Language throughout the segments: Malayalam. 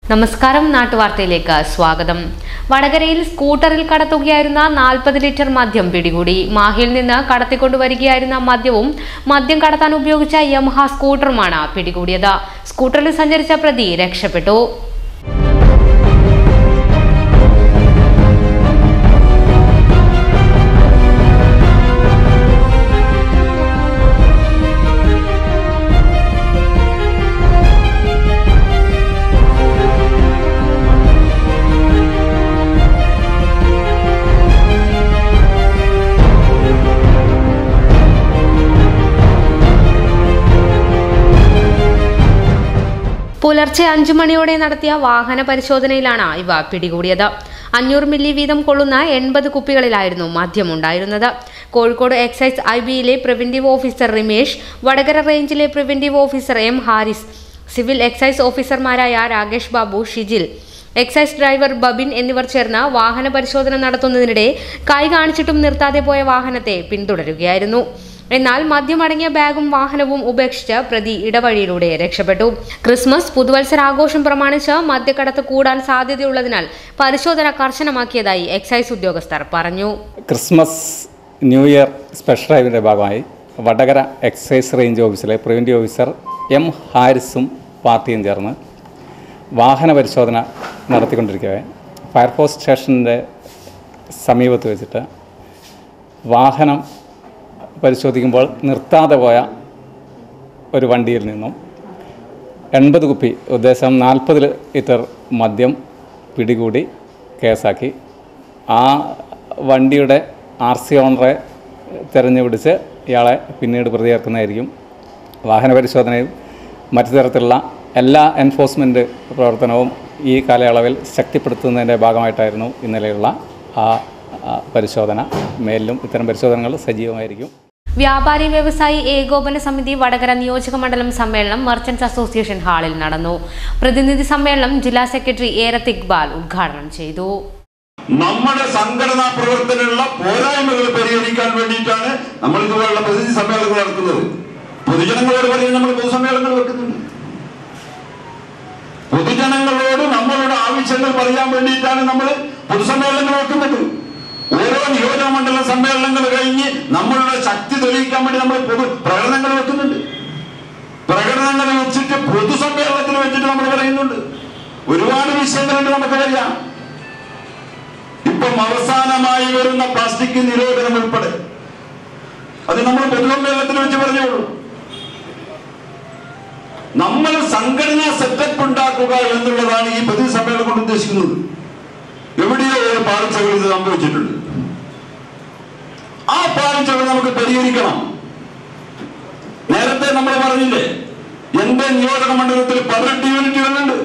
നമസ്കാരം നാട്ടുവാർത്തയിലേക്ക് സ്വാഗതം വടകരയിൽ സ്കൂട്ടറിൽ കടത്തുകയായിരുന്ന നാൽപ്പത് ലിറ്റർ മദ്യം പിടികൂടി മാഹിയിൽ നിന്ന് കടത്തിക്കൊണ്ടുവരികയായിരുന്ന മദ്യവും മദ്യം കടത്താൻ ഉപയോഗിച്ച യമഹ സ്കൂട്ടറുമാണ് പിടികൂടിയത് സ്കൂട്ടറിൽ സഞ്ചരിച്ച പ്രതി രക്ഷപ്പെട്ടു പുലർച്ചെ അഞ്ചു മണിയോടെ നടത്തിയ വാഹന പരിശോധനയിലാണ് ഇവ പിടികൂടിയത് അഞ്ഞൂറ് മില്ലി വീതം കൊള്ളുന്ന എൺപത് കുപ്പികളിലായിരുന്നു മദ്യം ഉണ്ടായിരുന്നത് കോഴിക്കോട് എക്സൈസ് ഐ ബിയിലെ പ്രിവന്റീവ് ഓഫീസർ റിമേഷ് വടകര റേഞ്ചിലെ preventive officer M Haris civil excise ഓഫീസർമാരായ രാകേഷ് ബാബു ഷിജിൽ എക്സൈസ് ഡ്രൈവർ ബബിൻ എന്നിവർ ചേർന്ന് വാഹന പരിശോധന നടത്തുന്നതിനിടെ കൈ കാണിച്ചിട്ടും നിർത്താതെ പോയ വാഹനത്തെ പിന്തുടരുകയായിരുന്നു എന്നാൽ മദ്യമടങ്ങിയ ബാഗും വാഹനവും ഉപേക്ഷിച്ച് പ്രതി ഇടവഴിയിലൂടെ രക്ഷപ്പെട്ടു ക്രിസ്മസ് പുതുവത്സരാഘോഷം പ്രമാണിച്ച് മദ്യക്കടത്ത് കൂടാൻ സാധ്യതയുള്ളതിനാൽ പരിശോധന കർശനമാക്കിയതായി എക്സൈസ് ഉദ്യോഗസ്ഥർ പറഞ്ഞു ക്രിസ്മസ് ന്യൂ ഇയർ സ്പെഷ്യൽ ഡ്രൈവിൻ്റെ ഭാഗമായി വടകര എക്സൈസ് റേഞ്ച് ഓഫീസിലെ പ്രിവൻറ്റീവ് ഓഫീസർ എം ഹാരിസും പാർട്ടിയും ചേർന്ന് വാഹന പരിശോധന നടത്തിക്കൊണ്ടിരിക്കവേ ഫയർഫോഴ്സ് സ്റ്റേഷൻ്റെ സമീപത്ത് വെച്ചിട്ട് വാഹനം പരിശോധിക്കുമ്പോൾ നിർത്താതെ പോയ ഒരു വണ്ടിയിൽ നിന്നും എൺപത് കുപ്പി ഉദ്ദേശം നാൽപ്പത് ലിറ്റർ മദ്യം പിടികൂടി കേസാക്കി ആ വണ്ടിയുടെ ആർ സി ഓണറെ തിരഞ്ഞുപിടിച്ച് ഇയാളെ പിന്നീട് പ്രതി ചേർക്കുന്നതായിരിക്കും വാഹന പരിശോധനയും മറ്റു തരത്തിലുള്ള എല്ലാ എൻഫോഴ്സ്മെൻറ്റ് പ്രവർത്തനവും ഈ കാലയളവിൽ ശക്തിപ്പെടുത്തുന്നതിൻ്റെ ഭാഗമായിട്ടായിരുന്നു ഇന്നലെയുള്ള ആ ആ പരിശോധന മേലിലും ഇത്തരം പരിശോധനകൾ സജീവമായിരിക്കും വ്യാപാരി വ്യവസായി ഏകോപന സമിതി വടകര നിയോജക മണ്ഡലം സമ്മേളനം മർച്ചന്റ്സ് അസോസിയേഷൻ ഹാളിൽ നടന്നു പ്രതിനിധി സമ്മേളനം ജില്ലാ സെക്രട്ടറി ഏരത്ത് ഇക്ബാൽ ഉദ്ഘാടനം ചെയ്തു നമ്മുടെ സംഘടനാ പ്രവർത്തനമുള്ള പോരായ്മകൾ പരിഹരിക്കാൻ വേണ്ടിയിട്ടാണ് നമ്മൾ ഇതുപോലുള്ള പ്രതിനിധി സമ്മേളനങ്ങൾ നടത്തുന്നത് പൊതുജനങ്ങളോട് പറയാൻ നമ്മൾ പൊതുസമ്മേളനങ്ങൾ വെക്കുന്നുണ്ട് പൊതുജനങ്ങളോട് നമ്മളുടെ ആവശ്യങ്ങൾ പറയാൻ വേണ്ടിയിട്ടാണ് നമ്മൾ പൊതുസമ്മേളനങ്ങൾ വെക്കുന്നത് ഓരോ നിയോജക മണ്ഡല സമ്മേളനങ്ങൾ കഴിഞ്ഞ് നമ്മളുടെ ശക്തി തെളിയിക്കാൻ വേണ്ടി നമ്മൾ പൊതു പ്രകടനങ്ങൾ വെക്കുന്നുണ്ട് പ്രകടനങ്ങൾ വെച്ചിട്ട് പൊതുസമ്മേളനത്തിൽ വെച്ചിട്ട് നമ്മൾ പറയുന്നുണ്ട് ഒരുപാട് വിഷയങ്ങളുണ്ട് നമുക്ക് പറയാം ഇപ്പം അവസാനമായി വരുന്ന പ്ലാസ്റ്റിക് നിരോധനം ഉൾപ്പെടെ അത് നമ്മൾ പൊതുസമ്മേളനത്തിൽ വെച്ച് പറഞ്ഞോളൂ നമ്മൾ സംഘടനാ സെറ്റപ്പ് ഉണ്ടാക്കുക എന്നുള്ളതാണ് ഈ പൊതുസമ്മേളനം കൊണ്ട് ഉദ്ദേശിക്കുന്നത് എവിടെയോ ഒരു പാളിച്ചകൾ ഇത് സംഭവിച്ചിട്ടുണ്ട് ആ പാളിച്ചകൾ നമുക്ക് പരിഹരിക്കണം നേരത്തെ നമ്മൾ പറഞ്ഞില്ലേ എന്റെ നിയോജക മണ്ഡലത്തിൽ പതിനെട്ട് യൂണിറ്റുകളുണ്ട്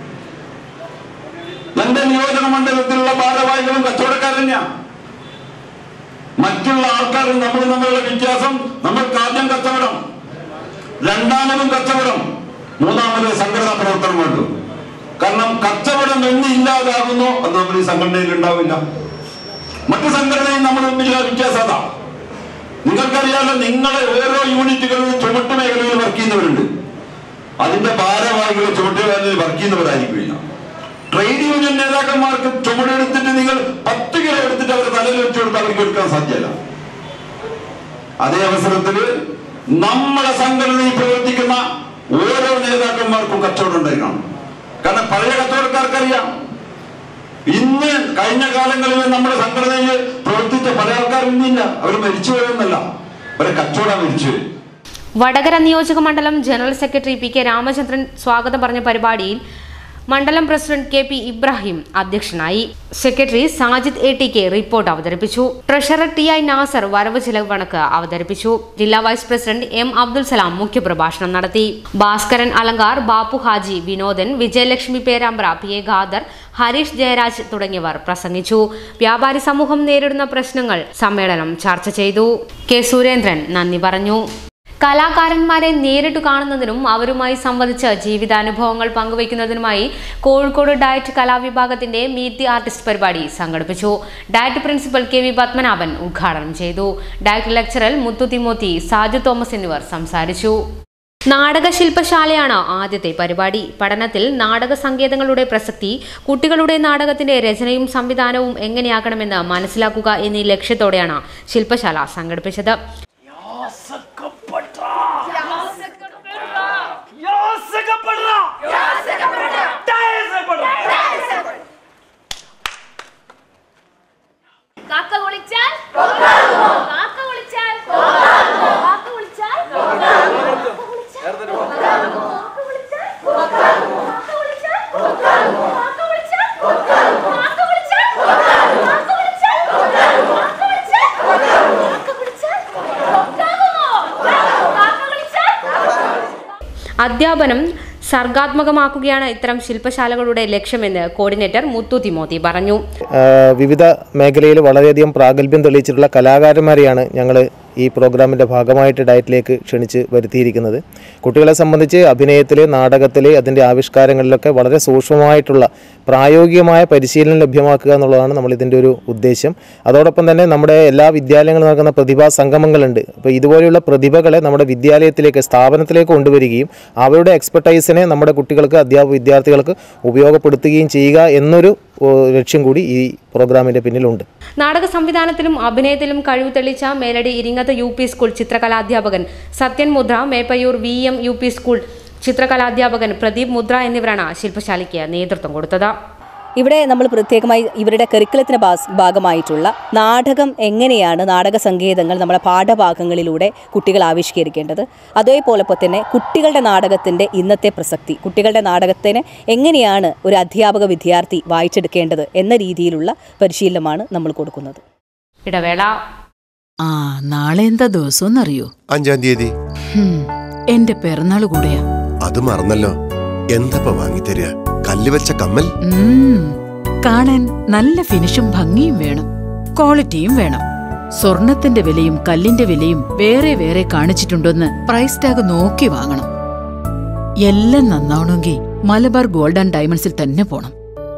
എന്റെ നിയോജക മണ്ഡലത്തിലുള്ള ഭാരവാഹികളും കച്ചവടക്കാർ തന്നെയാണ് മറ്റുള്ള ആൾക്കാരും നമ്മൾ തമ്മിലുള്ള വ്യത്യാസം നമ്മൾക്ക് ആദ്യം കച്ചവടം രണ്ടാമതും കച്ചവടം മൂന്നാമത് സംഘടനാ പ്രവർത്തനം വേണ്ടു കാരണം കച്ചവടം എന്ന് ഇല്ലാതാകുന്നോ അത് നമ്മൾ ഈ സംഘടനയിൽ ഉണ്ടാവില്ല മറ്റു സംഘടനയും നമ്മൾ തമ്മിലുള്ള വ്യത്യാസം അതാ നിങ്ങൾക്കറിയാലോ നിങ്ങളെ ഓരോ യൂണിറ്റുകളിലും ചുമട്ട് മേഖലയിൽ വർക്ക് ചെയ്യുന്നവരുണ്ട് അതിന്റെ ഭാരവാഹികൾ ചുമട്ട് മേഖലയിൽ വർക്ക് ചെയ്യുന്നവരായിരിക്കില്ല ട്രേഡ് യൂണിയൻ നേതാക്കന്മാർക്ക് ചുമടെടുത്തിട്ട് നിങ്ങൾ പത്ത് കിലോ എടുത്തിട്ട് അവർ തലയിൽ വെച്ചു കൊടുത്ത് അവർക്ക് എടുക്കാൻ സാധ്യമല്ല അതേ അവസരത്തിൽ നമ്മളെ സംഘടനയിൽ പ്രവർത്തിക്കുന്ന ഓരോ നേതാക്കന്മാർക്കും കച്ചവടം ഉണ്ടായിരിക്കണം കാരണം പഴയ കച്ചവടക്കാർക്കറിയാം ഇന്ന് കഴിഞ്ഞ കാലങ്ങളിൽ നമ്മുടെ സംഘടനയിൽ പ്രവർത്തിച്ച പല ആൾക്കാരും ഇന്നില്ല അവർ മരിച്ചു പോയെന്നല്ല അവരെ കച്ചവടം മരിച്ചു പോയി വടകര നിയോജക മണ്ഡലം general secretary P K Ramachandran സ്വാഗതം പറഞ്ഞ പരിപാടിയിൽ മണ്ഡലം പ്രസിഡന്റ് കെ പി ഇബ്രാഹിം അധ്യക്ഷനായി secretary Sajid A T K report അവതരിപ്പിച്ചു ട്രഷറർ ടി ഐ നാസർ വരവ് ചെലവ് കണക്ക് അവതരിപ്പിച്ചു ജില്ലാ vice president M Abdul Salam മുഖ്യപ്രഭാഷണം നടത്തി ഭാസ്കരൻ അലങ്കാർ ബാപ്പു ഹാജി വിനോദൻ വിജയലക്ഷ്മി പേരാമ്പ്ര പി എ ഖാദർ ഹരീഷ് ജയരാജ് തുടങ്ങിയവർ പ്രസംഗിച്ചു വ്യാപാരി സമൂഹം നേരിടുന്ന പ്രശ്നങ്ങൾ സമ്മേളനം ചർച്ച ചെയ്തു കെ സുരേന്ദ്രൻ നന്ദി പറഞ്ഞു കലാകാരന്മാരെ നേരിട്ട് കാണുന്നതിനും അവരുമായി സംവദിച്ച് ജീവിതാനുഭവങ്ങൾ പങ്കുവയ്ക്കുന്നതിനുമായി കോഴിക്കോട് ഡയറ്റ് കലാവിഭാഗത്തിന്റെ മീറ്റ് ദി ആർട്ടിസ്റ്റ് പരിപാടി സംഘടിപ്പിച്ചു DIET principal K V Padmanabhan ഉദ്ഘാടനം ചെയ്തു DIET lecturer Muthu Timothy Saju Thomas എന്നിവർ സംസാരിച്ചു നാടകശില്പശാലയാണ് ആദ്യത്തെ പരിപാടി പഠനത്തിൽ നാടക സങ്കേതങ്ങളുടെ പ്രസക്തി കുട്ടികളുടെ നാടകത്തിന്റെ രചനയും സംവിധാനവും എങ്ങനെയാക്കണമെന്ന് മനസ്സിലാക്കുക എന്നീ ലക്ഷ്യത്തോടെയാണ് ശില്പശാല സംഘടിപ്പിച്ചത് കാക്ക വിളിച്ചാൽ കാക്ക വിളിച്ചാൽ കാക്ക വിളിച്ചാൽ കാക്ക വിളിച്ചാൽ കാക്ക വിളിച്ചാൽ കാക്ക വിളിച്ചാൽ കാക്ക വിളിച്ചാൽ കാക്ക വിളിച്ചാൽ കാക്ക വിളിച്ചാൽ കാക്ക വിളിച്ചാൽ കാക്ക വിളിച്ചാൽ കാക്കുമോ കാക്ക വിളിച്ചാൽ അധ്യാപനം സർഗാത്മകമാക്കുകയാണ് ഇത്തരം ശില്പശാലകളുടെ ലക്ഷ്യമെന്ന് കോർഡിനേറ്റർ മുത്തു തിമോത്തി പറഞ്ഞു ആ, വിവിധ മേഖലയിൽ വളരെയധികം പ്രാഗൽഭ്യം തെളിയിച്ചിട്ടുള്ള കലാകാരന്മാരെയാണ് ഞങ്ങൾ ഈ പ്രോഗ്രാമിൻ്റെ ഭാഗമായിട്ട് ഡയറ്റിലേക്ക് ക്ഷണിച്ച് വരുത്തിയിരിക്കുന്നത് കുട്ടികളെ സംബന്ധിച്ച് അഭിനയത്തിൽ നാടകത്തിൽ അതിൻ്റെ ആവിഷ്കാരങ്ങളിലൊക്കെ വളരെ സൂക്ഷ്മമായിട്ടുള്ള പ്രായോഗികമായ പരിശീലനം ലഭ്യമാക്കുക എന്നുള്ളതാണ് നമ്മൾ ഇതിൻ്റെ ഒരു ഉദ്ദേശം അതോടൊപ്പം തന്നെ നമ്മുടെ എല്ലാ വിദ്യാലയങ്ങളിലും നടക്കുന്ന പ്രതിഭാ സംഗമങ്ങളുണ്ട് അപ്പോൾ ഇതുപോലെയുള്ള പ്രതിഭകളെ നമ്മുടെ വിദ്യാലയത്തിലേക്ക് സ്ഥാപനത്തിലേക്ക് കൊണ്ടുവരികയും അവരുടെ എക്സ്പെർട്ടൈസിനെ നമ്മുടെ കുട്ടികൾക്ക് അധ്യാപക വിദ്യാർത്ഥികൾക്ക് ഉപയോഗപ്പെടുത്തുകയും ചെയ്യുക എന്നൊരു ഓ, ലക്ഷ്യം കൂടി ഈ പ്രോഗ്രാമിൻ്റെ പിന്നിലുണ്ട് നാടക സംവിധാനത്തിലും അഭിനയത്തിലും കഴിവ് തെളിയിച്ച Meladi Iringath U P school ചിത്രകലാധ്യാപകൻ Sathyan Mudra Meppayur V M U P school ചിത്രകലാധ്യാപകൻ പ്രദീപ് മുദ്ര എന്നിവരാണ് ശില്പശാലയ്ക്ക് നേതൃത്വം കൊടുത്തത് ഇവിടെ നമ്മൾ പ്രത്യേകമായി ഇവരുടെ കരിക്കുലത്തിന് ഭാസ് ഭാഗമായിട്ടുള്ള നാടകം എങ്ങനെയാണ് നാടക സങ്കേതങ്ങൾ നമ്മുടെ പാഠഭാഗങ്ങളിലൂടെ കുട്ടികൾ ആവിഷ്കരിക്കേണ്ടത് അതേപോലെ തന്നെ കുട്ടികളുടെ നാടകത്തിൻ്റെ ഇന്നത്തെ പ്രസക്തി കുട്ടികളുടെ നാടകത്തിന് എങ്ങനെയാണ് ഒരു അധ്യാപക വിദ്യാർത്ഥി വായിച്ചെടുക്കേണ്ടത് എന്ന രീതിയിലുള്ള പരിശീലനമാണ് നമ്മൾ കൊടുക്കുന്നത് ഇടവേള ആ നാളെ എന്താ ദിവസമെന്നറിയോ അഞ്ചാം തീയതി ഹും, എന്റെ പിറന്നാൾ കൂടെയാ അത് മറന്നല്ലോ എന്തപ്പ വാങ്ങിത്തരിക കല്ല് വെച്ച കമ്മൽ ഉം, കാണാൻ നല്ല ഫിനിഷും ഭംഗിയും വേണം ക്വാളിറ്റിയും വേണം സ്വർണത്തിന്റെ വിലയും കല്ലിന്റെ വിലയും വേറെ വേറെ കാണിച്ചിട്ടുണ്ടോന്ന് പ്രൈസ് ടാഗ് നോക്കി വാങ്ങണം എല്ലാം നന്നാവണമെങ്കിൽ മലബാർ ഗോൾഡ് ആൻഡ് ഡയമണ്ട്സിൽ തന്നെ പോണം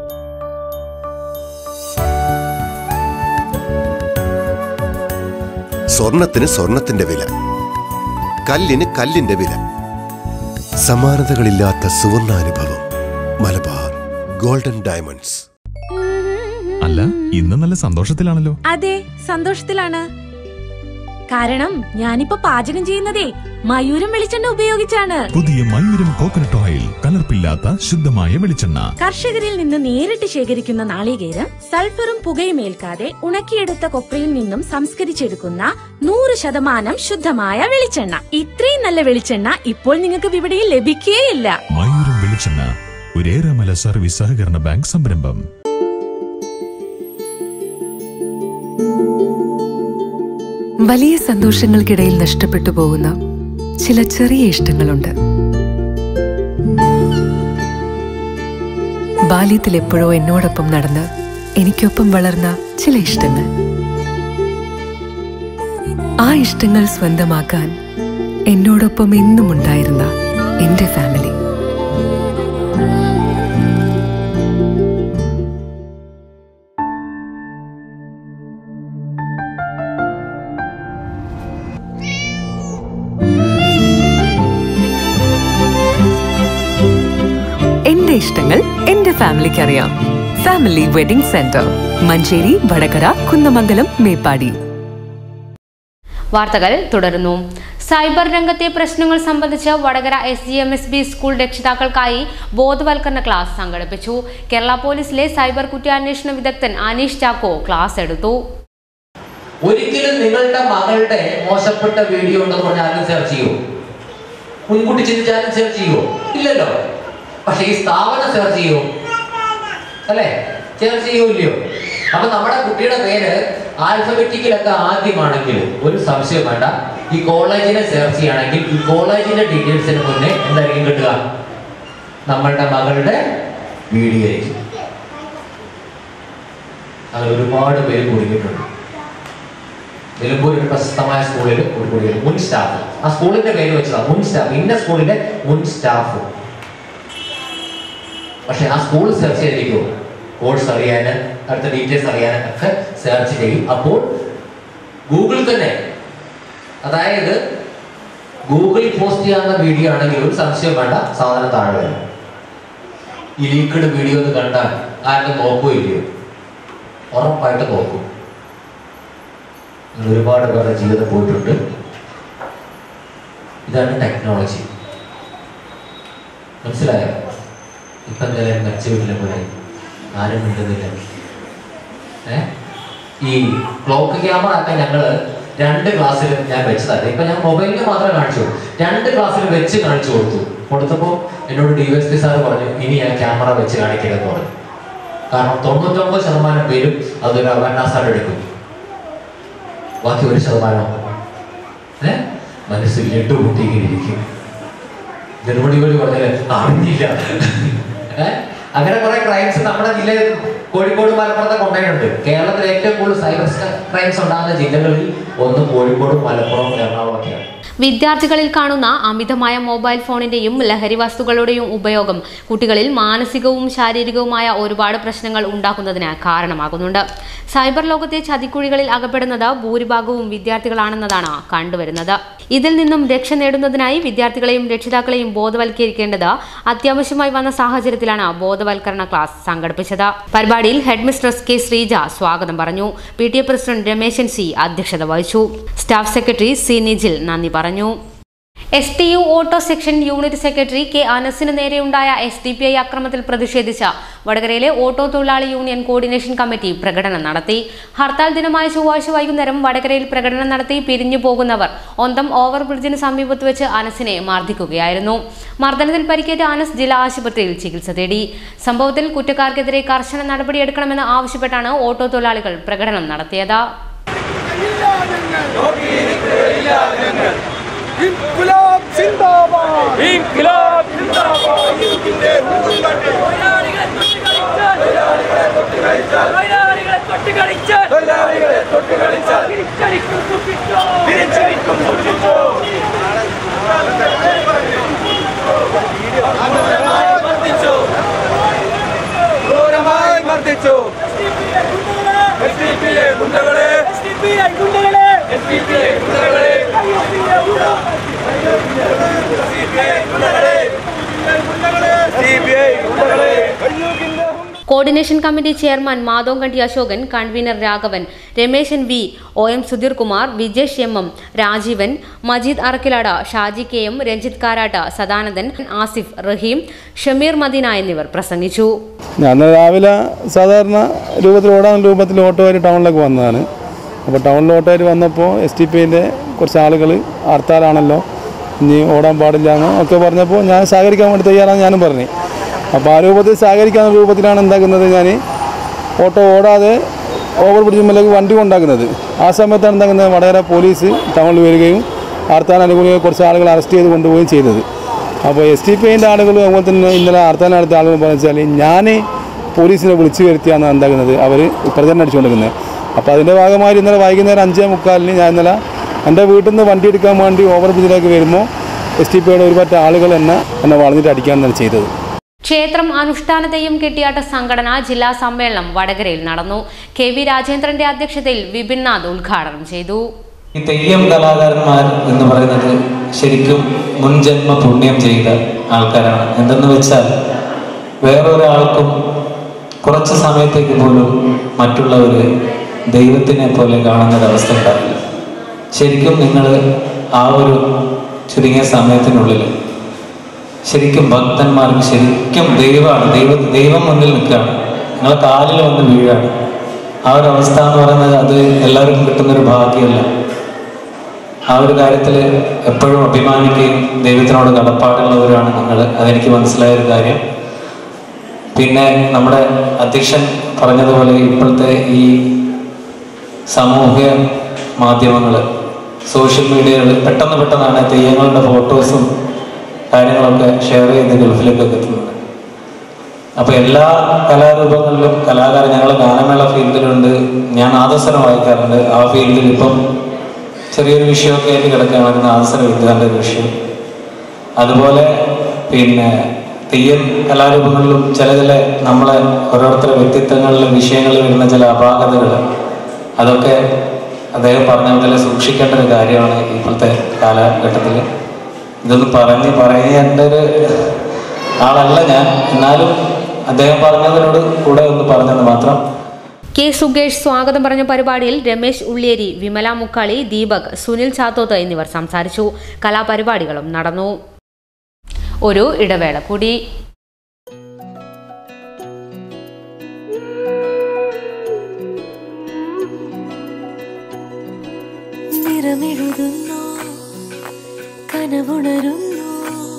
സ്വർണത്തിന് സ്വർണത്തിന്റെ വില കല്ലിന് കല്ലിന്റെ വില സമാനതകളില്ലാത്ത സുവർണാനുഭവം മലബാർ ഗോൾഡൻ ഡയമണ്ട്സ് അല്ല ഇന്ന് നല്ല സന്തോഷത്തിലാണല്ലോ അതെ സന്തോഷത്തിലാണ് കാരണം ഞാനിപ്പോ പാചകം ചെയ്യുന്നതേ മയൂരം വെളിച്ചെണ്ണ ഉപയോഗിച്ചാണ് പുതിയ മയൂരം കോക്കനട്ട് ഓയിൽ കലർപ്പില്ലാത്ത ശുദ്ധമായ വെളിച്ചെണ്ണ കർഷകരിൽ നിന്ന് നേരിട്ട് ശേഖരിക്കുന്ന നാളികേരം സൾഫറും പുകയും ഏൽക്കാതെ ഉണക്കിയെടുത്ത കൊപ്രയിൽ നിന്നും സംസ്കരിച്ചെടുക്കുന്ന നൂറ് ശതമാനം ശുദ്ധമായ വെളിച്ചെണ്ണ ഇത്രയും നല്ല വെളിച്ചെണ്ണ ഇപ്പോൾ നിങ്ങൾക്ക് വിപണിയിൽ ലഭിക്കുകയില്ല മയൂരം വെളിച്ചെണ്ണ ഒരേറെമല സർവീസ് സഹകരണ ബാങ്ക് സംരംഭം വലിയ സന്തോഷങ്ങൾക്കിടയിൽ നഷ്ടപ്പെട്ടു പോകുന്ന ചില ചെറിയ ഇഷ്ടങ്ങളുണ്ട് ബാല്യത്തിൽ എപ്പോഴോ എന്നോടൊപ്പം നടന്ന് എനിക്കൊപ്പം വളർന്ന ചില ഇഷ്ടങ്ങൾ ആ ഇഷ്ടങ്ങൾ സ്വന്തമാക്കാൻ എന്നോടൊപ്പം എന്നും ഉണ്ടായിരുന്ന എന്റെ ഫാമിലി എന്റെ ഇഷ്ടങ്ങൾ എന്റെ ഫാമിലിക്ക് അറിയാം family wedding centre Manjeri Vadakara Kunnamangalam Meppadi വാർത്തകൾ തുടരുന്നു സൈബർ രംഗത്തെ പ്രശ്നങ്ങൾ സംബന്ധിച്ച് Vadakara S G M S B school രക്ഷിതാക്കൾക്കായി ബോധവൽക്കരണ ക്ലാസ് സംഘടിപ്പിച്ചു കേരള പോലീസിലെ സൈബർ കുറ്റാന്വേഷണ വിദഗ്ധൻ അനീഷ് ചാക്കോ ക്ലാസ് എടുത്തു ഒരിക്കലും നിങ്ങളുടെ മകളുടെ മോശപ്പെട്ട വീഡിയോ ഉണ്ടെന്ന് പറഞ്ഞാൽ ആരും സെർച്ച് ചെയ്യുമോ മുൻകൂട്ടി ചിന്തിച്ചാലും സെർച്ച് ചെയ്യുമോ ഇല്ലല്ലോ പക്ഷെ ഈ സ്ഥാപനം സെർച്ച് ചെയ്യുമോ അല്ലേ സെർച്ച് ചെയ്യുമോ ഇല്ലയോ അപ്പൊ നമ്മുടെ കുട്ടിയുടെ പേര് ആൽഫബറ്റിക്കലൊക്കെ ആദ്യമാണെങ്കിൽ ഒരു സംശയം വേണ്ട ഈ കോളേജിനെ സെർച്ച് ചെയ്യുകയാണെങ്കിൽ ഈ കോളേജിന്റെ ഡീറ്റെയിൽസിന് മുന്നേ എന്തായിരിക്കും കിട്ടുക നമ്മളുടെ മകളുടെ വീഡിയോ ആയിരിക്കും അങ്ങനെ ഒരുപാട് പേര് കുടുങ്ങിയിട്ടുണ്ട് നിലമ്പൂർ ഒരു പ്രശസ്തമായ സ്കൂളിൽ ഒരു കുടിയേറി മുൻ സ്റ്റാഫ് ആ സ്കൂളിന്റെ പേര് വെച്ചതാ മുൻ സ്റ്റാഫ് ഇന്ന സ്കൂളിന്റെ മുൻ സ്റ്റാഫ് പക്ഷെ ആ സ്കൂൾ സെർച്ച് ചെയ്തിരിക്കുമോ കോഴ്സ് അറിയാന് അടുത്ത ഡീറ്റെയിൽസ് അറിയാനും ഒക്കെ സെർച്ച് ചെയ്യും അപ്പോൾ ഗൂഗിൾ തന്നെ അതായത് ഗൂഗിളിൽ പോസ്റ്റ് ചെയ്യാവുന്ന വീഡിയോ ആണെങ്കിൽ ഒരു സംശയം വേണ്ട സാധനം താഴെ വരും ഈ ലീക്ക്ഡ് വീഡിയോ ഒന്ന് കണ്ടാൽ ആരും നോക്കുകയോ ഇല്ലയോ ഉറപ്പായിട്ട് നോക്കും നിങ്ങൾ ഒരുപാട് പേരുടെ ജീവിതം പോയിട്ടുണ്ട് ഇതാണ് ടെക്നോളജി മനസ്സിലായോ ഇപ്പൊ എന്തായാലും മെച്ച വീട്ടിലെ പോലെ ആരും മിണ്ടുന്നില്ല ഏ ഈ ക്ലോക്ക് ക്യാമറ ഒക്കെ ഞങ്ങള് രണ്ട് ക്ലാസ്സിൽ ഞാൻ വെച്ചതല്ല ഇപ്പൊ ഞാൻ മൊബൈലിൽ മാത്രമേ കാണിച്ചു രണ്ട് ക്ലാസ്സിൽ വെച്ച് കാണിച്ചു കൊടുത്തു കൊടുത്തപ്പോൾ എന്നോട് ഡി എസ് പി സാറ് പറഞ്ഞു ഇനി ഞാൻ ക്യാമറ വെച്ച് കാണിക്കരുതെന്ന് പറഞ്ഞു കാരണം തൊണ്ണൂറ്റൊമ്പത് ശതമാനം പേരും അതൊരു അവന്നാസായിട്ട് എടുക്കും ബാക്കി ഒരു ശതമാനം ഏ മനസ്സിൽ ലഡു കൂട്ടിയിരിക്കും നെടുമുടി വഴി പറഞ്ഞാല് അറിഞ്ഞില്ല ഏ? അങ്ങനെ കുറെ ക്രൈംസ് നമ്മുടെ ജില്ലയിൽ കോഴിക്കോട് മലപ്പുറത്തെ കൊണ്ടുപോയിട്ടുണ്ട് കേരളത്തിൽ ഏറ്റവും കൂടുതൽ സൈബർ ക്രൈംസ് ഉണ്ടാകുന്ന ജില്ലകളിൽ ഒന്ന് കോഴിക്കോട് മലപ്പുറം എറണാകുളമൊക്കെയാണ് വിദ്യാർത്ഥികളിൽ കാണുന്ന അമിതമായ മൊബൈൽ ഫോണിന്റെയും ലഹരി വസ്തുക്കളുടെയും ഉപയോഗം കുട്ടികളിൽ മാനസികവും ശാരീരികവുമായ ഒരുപാട് പ്രശ്നങ്ങൾ ഉണ്ടാക്കുന്നതിന് കാരണമാകുന്നുണ്ട് സൈബർ ലോകത്തെ ചതിക്കുഴികളിൽ അകപ്പെടുന്നത് ഭൂരിഭാഗവും വിദ്യാർത്ഥികളാണെന്നതാണ് കണ്ടുവരുന്നത് ഇതിൽ നിന്നും രക്ഷ നേടുന്നതിനായി വിദ്യാർത്ഥികളെയും രക്ഷിതാക്കളെയും ബോധവൽക്കരിക്കേണ്ടത് അത്യാവശ്യമായി വന്ന സാഹചര്യത്തിലാണ് ബോധവൽക്കരണ ക്ലാസ് സംഘടിപ്പിച്ചത് പരിപാടിയിൽ ഹെഡ് മിസ്ട്രസ് കെ ശ്രീജ സ്വാഗതം പറഞ്ഞു P T A president Rameshan C അധ്യക്ഷത വഹിച്ചു സ്റ്റാഫ് സെക്രട്ടറി സി നിജിൽ നന്ദി പറഞ്ഞു S T U auto section unit secretary K അനസിന് നേരെയുണ്ടായ എസ് ഡി പി ഐ അക്രമത്തിൽ പ്രതിഷേധിച്ച വടകരയിലെ ഓട്ടോ തൊഴിലാളി യൂണിയൻ കോർഡിനേഷൻ കമ്മിറ്റി പ്രകടനം നടത്തി ഹർത്താൽ ദിനമായ ചൊവ്വാഴ്ച വൈകുന്നേരം വടകരയിൽ പ്രകടനം നടത്തി പിരിഞ്ഞു പോകുന്നവർ ഒന്തം ഓവർ ബ്രിഡ്ജിന് സമീപത്ത് വെച്ച് അനസിനെ മർദ്ദിക്കുകയായിരുന്നു മർദ്ദനത്തിൽ പരിക്കേറ്റ അനസ് ജില്ലാ ആശുപത്രിയിൽ ചികിത്സ തേടി സംഭവത്തിൽ കുറ്റക്കാർക്കെതിരെ കർശന നടപടിയെടുക്കണമെന്ന് ആവശ്യപ്പെട്ടാണ് ഓട്ടോ തൊഴിലാളികൾ പ്രകടനം നടത്തിയത് ഇൻക്ലാബ് സിന്ദാബാദ് ഇൻക്ലാബ് സിന്ദാബാദ് ഇതിന്റെ തൊഴിലാളികളെ തൊട്ടുകളിച്ചാൽ തൊഴിലാളികളെ തൊട്ടുകളിച്ചാൽ തൊഴിലാളികളെ തൊട്ടുകളിച്ചാൽ തിരിച്ചടിക്കും സൂക്ഷിച്ചോ തിരിച്ചടിക്കും സൂക്ഷിച്ചോ മർദ്ദിച്ചു ക്രൂരമായി മർദ്ദിച്ചു എസ് ഡി പി എ ഗുണ്ടകളെ എസ് ഡി പി ഐ ഗുണ്ടകളെ എസ് ഡി പി ഐ ഗുണ്ടകളെ coordination committee chairman Madhavankandi Ashokan convener Raghavan Rameshan V O M Sudheer Kumar Vijesh M M Rajeevan Majeed Arakkilad Shaji K M Ranjith Karat Sadanandan Asif Rahim Shameer Madina എന്നിവർ പ്രസംഗിച്ചു ഞാൻ രാവിലെ സാധാരണ രൂപത്തിൽ ഓടാൻ രൂപത്തിൽ ഓട്ടോകാർ ടൗണിലേക്ക് വന്നതാണ് അപ്പോൾ ടൗണിൽ ഓട്ടോകാർ വന്നപ്പോൾ എസ് ടി പിൻ്റെ കുറച്ച് ആളുകൾ ഹർത്താലാണല്ലോ ഇനി ഓടാൻ പാടില്ല എന്ന് ഒക്കെ പറഞ്ഞപ്പോൾ ഞാൻ സഹകരിക്കാൻ വേണ്ടി തയ്യാറാണ് ഞാനും പറഞ്ഞു അപ്പോൾ ആ രൂപത്തിൽ സഹകരിക്കാവുന്ന രൂപത്തിലാണ് എന്താക്കുന്നത് ഞാൻ ഓട്ടോ ഓടാതെ ഓവർ ബ്രിഡ്ജിലേക്ക് വണ്ടി കൊണ്ടാക്കുന്നത് ആ സമയത്താണ് എന്താക്കുന്നത് വടകര പോലീസ് ടൗണിൽ വരികയും ഹർത്താൽ അനുകൂലികൾ കുറച്ച് ആളുകൾ അറസ്റ്റ് ചെയ്ത് കൊണ്ടുപോവുകയും ചെയ്തത് അപ്പോൾ എസ് ടി പി ഐൻ്റെ ആളുകളും അതുപോലെ തന്നെ ഇന്നലെ ഹർത്താൽ നടത്തിയ ആളുകൾ പറഞ്ഞു വെച്ചാൽ ഞാൻ പോലീസിനെ വിളിച്ചു വരുത്തിയാണ് എന്താക്കുന്നത് അവർ പ്രചരണം അടിച്ചുകൊണ്ടിരിക്കുന്നത് അപ്പോൾ അതിൻ്റെ ഭാഗമായി ഇന്നലെ വൈകുന്നേരം അഞ്ചേ മുക്കാലിന് ഞാൻ ഇന്നലെ എൻ്റെ വീട്ടിൽ നിന്ന് വണ്ടി എടുക്കാൻ വേണ്ടി ഓവർ ബ്രിഡ്ജിലേക്ക് വരുമ്പോൾ എസ് ടി പി ഐയുടെ ഒരുപാട് ആളുകൾ എന്നെ എന്നെ വളഞ്ഞിട്ട് അടിക്കാനാണ് ചെയ്തത് ക്ഷേത്രം അനുഷ്ഠാന തെയ്യം കെട്ടിയാട്ട സംഘടന ജില്ലാ സമ്മേളനം വടകരയിൽ നടന്നു കെ വി രാജേന്ദ്രന്റെ അധ്യക്ഷതയിൽ വിപിൻ നാഥ് ഉദ്ഘാടനം ചെയ്തു ഈ തെയ്യം കലാകാരന്മാർ എന്ന് പറയുന്നത് ശരിക്കും മുൻജന്മ പുണ്യം ചെയ്ത ആൾക്കാരാണ് എന്തെന്ന് വെച്ചാൽ വേറൊരാൾക്കും കുറച്ച് സമയത്തേക്ക് പോലും മറ്റുള്ളവർ ദൈവത്തിനെ പോലെ കാണുന്നൊരവസ്ഥ ഉണ്ടാവില്ല ശരിക്കും നിങ്ങൾ ആ ഒരു ചുരുങ്ങിയ സമയത്തിനുള്ളിൽ ശരിക്കും ഭക്തന്മാർക്ക് ശരിക്കും ദൈവമാണ് ദൈവ ദൈവം മുന്നിൽ നിൽക്കുകയാണ് നിങ്ങളെ കാലിൽ വന്ന് വീഴാണ് ആ ഒരു അവസ്ഥ എന്ന് പറയുന്നത് അത് എല്ലാവർക്കും കിട്ടുന്നൊരു ഭാഗ്യമല്ല ആ ഒരു കാര്യത്തിൽ എപ്പോഴും അഭിമാനിക്കുകയും ദൈവത്തിനോട് കടപ്പാടുള്ളവരാണ് നിങ്ങൾ അതെനിക്ക് മനസ്സിലായ ഒരു കാര്യം പിന്നെ നമ്മുടെ അധ്യക്ഷൻ പറഞ്ഞതുപോലെ ഇപ്പോഴത്തെ ഈ സാമൂഹ്യ മാധ്യമങ്ങൾ സോഷ്യൽ മീഡിയകൾ പെട്ടെന്ന് പെട്ടെന്നാണ് തെയ്യങ്ങളുടെ ഫോട്ടോസും കാര്യങ്ങളൊക്കെ ഷെയർ ചെയ്ത് ഗൾഫിലേക്കൊക്കെ എത്തുന്നത് അപ്പോൾ എല്ലാ കലാരൂപങ്ങളിലും കലാകാരൻ ഞങ്ങൾ ഗാനമേള ഫീൽഡിലുണ്ട് ഞാൻ ആദർശനം വായിക്കാറുണ്ട് ആ ഫീൽഡിൽ ഇപ്പം ചെറിയൊരു വിഷയമൊക്കെ ആയിട്ട് കിടക്കുകയാണ് നാദസ്വര വിദ്യാന്റെ ഒരു വിഷയം അതുപോലെ പിന്നെ തെയ്യം കലാരൂപങ്ങളിലും ചില ചില നമ്മളെ ഓരോരുത്തരുടെ വ്യക്തിത്വങ്ങളിലും വിഷയങ്ങളിൽ വരുന്ന ചില അപാകതകൾ അതൊക്കെ അദ്ദേഹം പറഞ്ഞ പോലെ സൂക്ഷിക്കേണ്ട ഒരു കാര്യമാണ് ഇപ്പോഴത്തെ കാലഘട്ടത്തിൽ ഇതൊന്ന് പറഞ്ഞ് പറയേണ്ട ഒരു ആളല്ല ഞാൻ എന്നാലും അദ്ദേഹം പറഞ്ഞതിനോട് കൂടെ ഒന്ന് പറഞ്ഞെന്ന് മാത്രം കെ സുകേഷ് സ്വാഗതം പറഞ്ഞ പരിപാടിയിൽ രമേശ് ഉള്ളിയേരി വിമല മുക്കാളി ദീപക് സുനിൽ ചാത്തോത്ത് എന്നിവർ സംസാരിച്ചു കലാപരിപാടികളും നടന്നു ഒരു ഇടവേള കൂടി നിറമെഴുതുന്നു കനവുണരുന്നു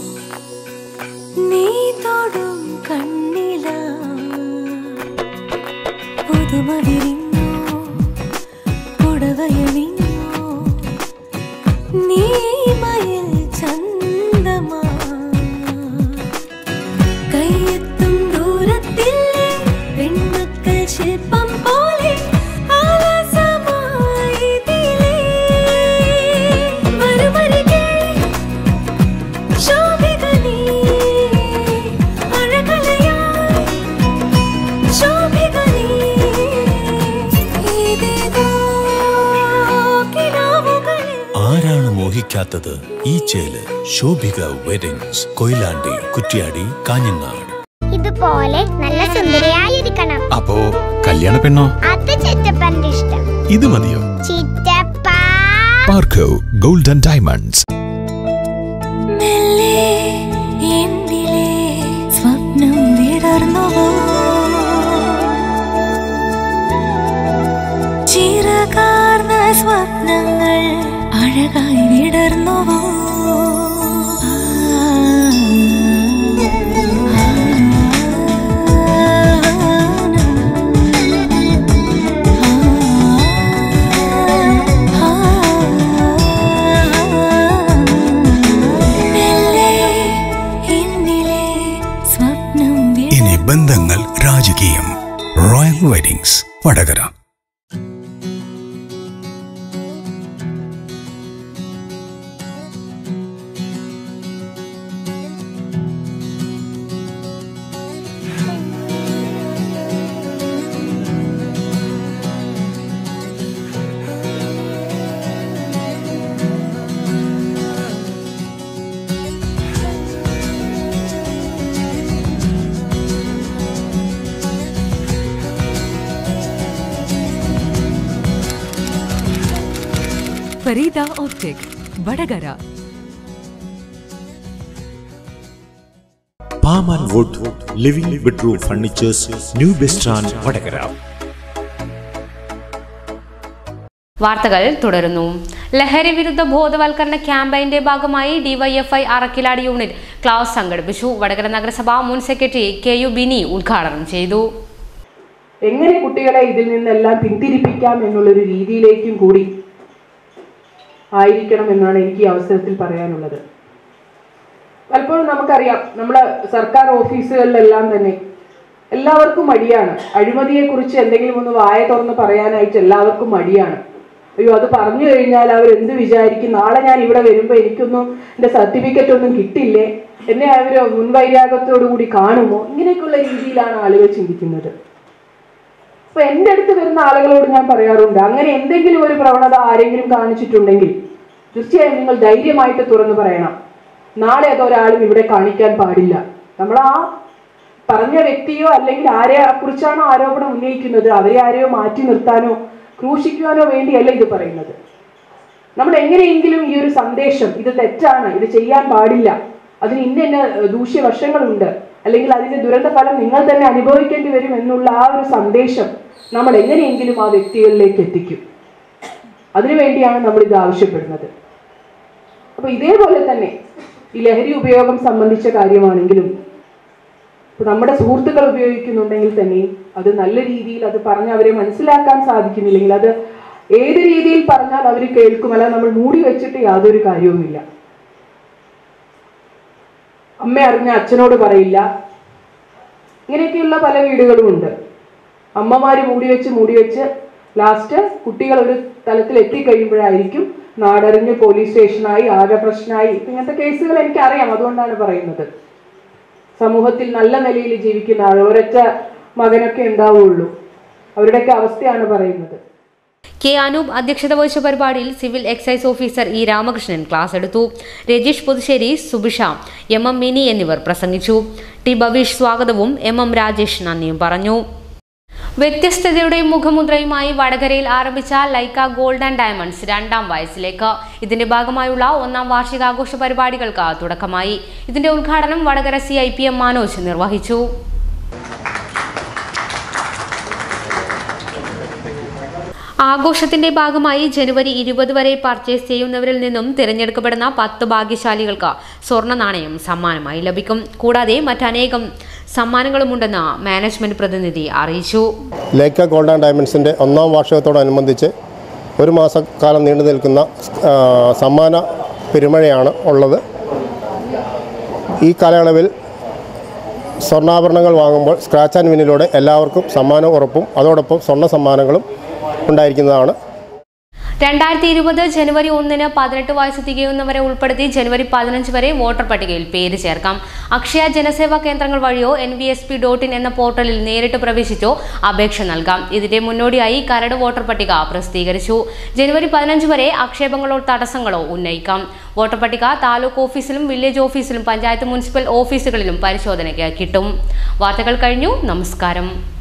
നീ തൊടും കണ്ണില പുതുമ വിരിഞ്ഞു പുടവയണിഞ്ഞു നീ മയിൽ ചന്തമാ കയ്യെത്തും ദൂരത്തില്ലേ പെൺമക്കൾ ശില്പം പോലെ ആലസമായി ഇതിലേ വരുമരികെ ശോഭിക നീ അഴകലയായി ശോഭിക നീ ഇതേതോ കിനാവുകളിൽ ആരാണ് മോഹിക്കാത്തത് ഈ ചേല് ശോഭിക വെഡിങ്സ് കൊയിലാണ്ടി കുറ്റ്യാടി കാഞ്ഞങ്ങാട് ഇതുപോലെ നല്ല സുന്ദരിയായിരിക്കണം അപ്പോ കല്യാണ പെണ്ണോ അത് ചിറ്റപ്പന്റെ ഇഷ്ടം ഇത് മതിയോ ചിറ്റപ്പ പാർക്കോ ഗോൾഡൻ ഡയമണ്ട്സ് മെല്ലെ എന്നിലെ സ്വപ്നം വിടർന്നുവോ ചിറകാർന്ന സ്വപ്നങ്ങൾ അഴകായി വിടർന്നുവോ മെല്ലെ എന്നിലെ സ്വപ്നം ഇനി ബന്ധങ്ങൾ രാജകീയം royal weddings Vadakara Fareeda optic Vadakara പാമാൻ wood living bedroom furnitures new bus stand Vadakara വാർത്തകൾ തുടരുന്നു ലഹരി വിരുദ്ധ ബോധവൽക്കരണ ക്യാമ്പയിന്റെ ഭാഗമായി ഡിവൈഎഫ്ഐ അറക്കിലാട് യൂണിറ്റ് ക്ലാസ് സംഘടിപ്പിച്ചു വടകര നഗരസഭ മുൻ സെക്രട്ടറി കെ യു ബിനി ഉദ്ഘാടനം ചെയ്തു എങ്ങനെ കുട്ടികളെ ഇതിൽ നിന്നെല്ലാം പിന്തിരിപ്പിക്കാം എന്നുള്ളൊരു രീതിയിലേക്കും കൂടി ആയിരിക്കണം എന്നാണ് എനിക്ക് ഈ അവസരത്തിൽ പറയാനുള്ളത് പലപ്പോഴും നമുക്കറിയാം നമ്മുടെ സർക്കാർ ഓഫീസുകളിലെല്ലാം തന്നെ എല്ലാവർക്കും മടിയാണ് അഴിമതിയെക്കുറിച്ച് എന്തെങ്കിലും ഒന്ന് വായ തുറന്ന് പറയാനായിട്ട് എല്ലാവർക്കും മടിയാണ് അയ്യോ അത് പറഞ്ഞു കഴിഞ്ഞാൽ അവർ എന്ത് വിചാരിക്കും നാളെ ഞാൻ ഇവിടെ വരുമ്പോൾ എനിക്കൊന്നും എൻ്റെ സർട്ടിഫിക്കറ്റ് ഒന്നും കിട്ടില്ലേ എന്നെ അവർ മുൻവൈരാഗത്തോടു കൂടി കാണുമോ ഇങ്ങനെയൊക്കെയുള്ള രീതിയിലാണ് ആളുകൾ ചിന്തിക്കുന്നത് അപ്പൊ എൻ്റെ അടുത്ത് വരുന്ന ആളുകളോട് ഞാൻ പറയാറുണ്ട് അങ്ങനെ എന്തെങ്കിലും ഒരു പ്രവണത ആരെങ്കിലും കാണിച്ചിട്ടുണ്ടെങ്കിൽ തീർച്ചയായും നിങ്ങൾ ധൈര്യമായിട്ട് തുറന്നു പറയണം നാളെ അതൊരാളും ഇവിടെ കാണിക്കാൻ പാടില്ല നമ്മൾ ആ പറഞ്ഞ വ്യക്തിയോ അല്ലെങ്കിൽ ആരെ കുറിച്ചാണോ ആരോപണം ഉന്നയിക്കുന്നത് അവരെ ആരെയോ മാറ്റി നിർത്താനോ ക്രൂശിക്കുവാനോ വേണ്ടിയല്ല ഇത് പറയുന്നത് നമ്മൾ എങ്ങനെയെങ്കിലും ഈ ഒരു സന്ദേശം ഇത് തെറ്റാണ് ഇത് ചെയ്യാൻ പാടില്ല അതിന് ഇന്ന ഇന്ന ദൂഷ്യവശങ്ങളുണ്ട് അല്ലെങ്കിൽ അതിന്റെ ദുരന്ത ഫലം നിങ്ങൾ തന്നെ അനുഭവിക്കേണ്ടി വരും എന്നുള്ള ആ ഒരു സന്ദേശം നമ്മൾ എങ്ങനെയെങ്കിലും ആ വ്യക്തികളിലേക്ക് എത്തിക്കും അതിനുവേണ്ടിയാണ് നമ്മൾ ഇത് ആവശ്യപ്പെടുന്നത് അപ്പൊ ഇതേപോലെ തന്നെ ഈ ലഹരി ഉപയോഗം സംബന്ധിച്ച കാര്യമാണെങ്കിലും ഇപ്പൊ നമ്മുടെ സുഹൃത്തുക്കൾ ഉപയോഗിക്കുന്നുണ്ടെങ്കിൽ തന്നെയും അത് നല്ല രീതിയിൽ അത് പറഞ്ഞ് അവരെ മനസ്സിലാക്കാൻ സാധിക്കുന്നില്ലെങ്കിൽ അത് ഏത് രീതിയിൽ പറഞ്ഞാൽ അവർ കേൾക്കും അല്ലാതെ നമ്മൾ മൂടി വെച്ചിട്ട് യാതൊരു കാര്യവുമില്ല അമ്മ അറിഞ്ഞ അച്ഛനോട് പറയില്ല ഇങ്ങനെയൊക്കെയുള്ള പല വീടുകളും ഉണ്ട് അമ്മമാര് മൂടി വെച്ച് മൂടി വെച്ച് ലാസ്റ്റ് കുട്ടികൾ ഒരു തലത്തിൽ എത്തിക്കഴിയുമ്പോഴായിരിക്കും നാടറിഞ്ഞ് പോലീസ് സ്റ്റേഷനായി ആകെ പ്രശ്നമായി ഇപ്പൊ ഇങ്ങനത്തെ കേസുകൾ എനിക്കറിയാം അതുകൊണ്ടാണ് പറയുന്നത് സമൂഹത്തിൽ നല്ല നിലയിൽ ജീവിക്കുന്ന ആൾ ഒരൊറ്റ മകനൊക്കെ ഉണ്ടാവുള്ളൂ അവരുടെയൊക്കെ അവസ്ഥയാണ് പറയുന്നത് കെ അനൂപ് അധ്യക്ഷത വഹിച്ച പരിപാടിയിൽ civil excise officer E Ramakrishnan class എടുത്തു രജീഷ് പുതുശ്ശേരി സുബിഷ എം എം മിനി എന്നിവർ പ്രസംഗിച്ചു ടി ഭവീഷ് സ്വാഗതവും എം എം രാജേഷ് നന്ദിയും പറഞ്ഞു വ്യത്യസ്തതയുടെയും മുഖമുദ്രയുമായി വടകരയിൽ ആരംഭിച്ച ലൈക്ക ഗോൾഡ് ആൻഡ് ഡയമണ്ട്സ് രണ്ടാം വയസ്സിലേക്ക് ഇതിന്റെ ഭാഗമായുള്ള ഒന്നാം വാർഷികാഘോഷ പരിപാടികൾക്ക് തുടക്കമായി ഇതിന്റെ ഉദ്ഘാടനം Vadakara C I P M Manoj നിർവഹിച്ചു ആഘോഷത്തിന്റെ ഭാഗമായി ജനുവരി ഇരുപത് വരെ പർച്ചേസ് ചെയ്യുന്നവരിൽ നിന്നും തിരഞ്ഞെടുക്കപ്പെടുന്ന പത്ത് ഭാഗ്യശാലികൾക്ക് സ്വർണ്ണ നാണയം സമ്മാനമായി ലഭിക്കും കൂടാതെ മറ്റനേകം സമ്മാനങ്ങളുമുണ്ടെന്ന് മാനേജ്മെന്റ് പ്രതിനിധി അറിയിച്ചു ലേക്ക ഗോൾഡ് ആൻഡ് ഡയമണ്ട്സിൻ്റെ ഒന്നാം വാർഷികത്തോടനുബന്ധിച്ച് ഒരു മാസക്കാലം നീണ്ടു നിൽക്കുന്ന ആ, സമ്മാന പെരുമഴയാണ് ഉള്ളത് ഈ കാലയളവിൽ സ്വർണ്ണാഭരണങ്ങൾ വാങ്ങുമ്പോൾ സ്ക്രാച്ച് ആൻഡ് വിന്നിലൂടെ എല്ലാവർക്കും സമ്മാനം ഉറപ്പും അതോടൊപ്പം സ്വർണ്ണ സമ്മാനങ്ങളും ഉണ്ടായിരിക്കുന്നതാണ് രണ്ടായിരത്തി ഇരുപത് ജനുവരി ഒന്നിന് പതിനെട്ട് വയസ്സ് തികയുന്നവരെ ഉൾപ്പെടുത്തി ജനുവരി പതിനഞ്ച് വരെ വോട്ടർ പട്ടികയിൽ പേര് ചേർക്കാം അക്ഷയ ജനസേവാ കേന്ദ്രങ്ങൾ വഴിയോ N V S P dot in എന്ന പോർട്ടലിൽ നേരിട്ട് പ്രവേശിച്ചോ അപേക്ഷ നൽകാം ഇതിന്റെ മുന്നോടിയായി കരട് വോട്ടർ പട്ടിക പ്രസിദ്ധീകരിച്ചു ജനുവരി പതിനഞ്ച് വരെ ആക്ഷേപങ്ങളോ തടസ്സങ്ങളോ ഉന്നയിക്കാം വോട്ടർ പട്ടിക താലൂക്ക് ഓഫീസിലും വില്ലേജ് ഓഫീസിലും പഞ്ചായത്ത് മുനിസിപ്പൽ ഓഫീസുകളിലും പരിശോധനയ്ക്ക് കിട്ടും വാർത്തകൾ കഴിഞ്ഞു നമസ്കാരം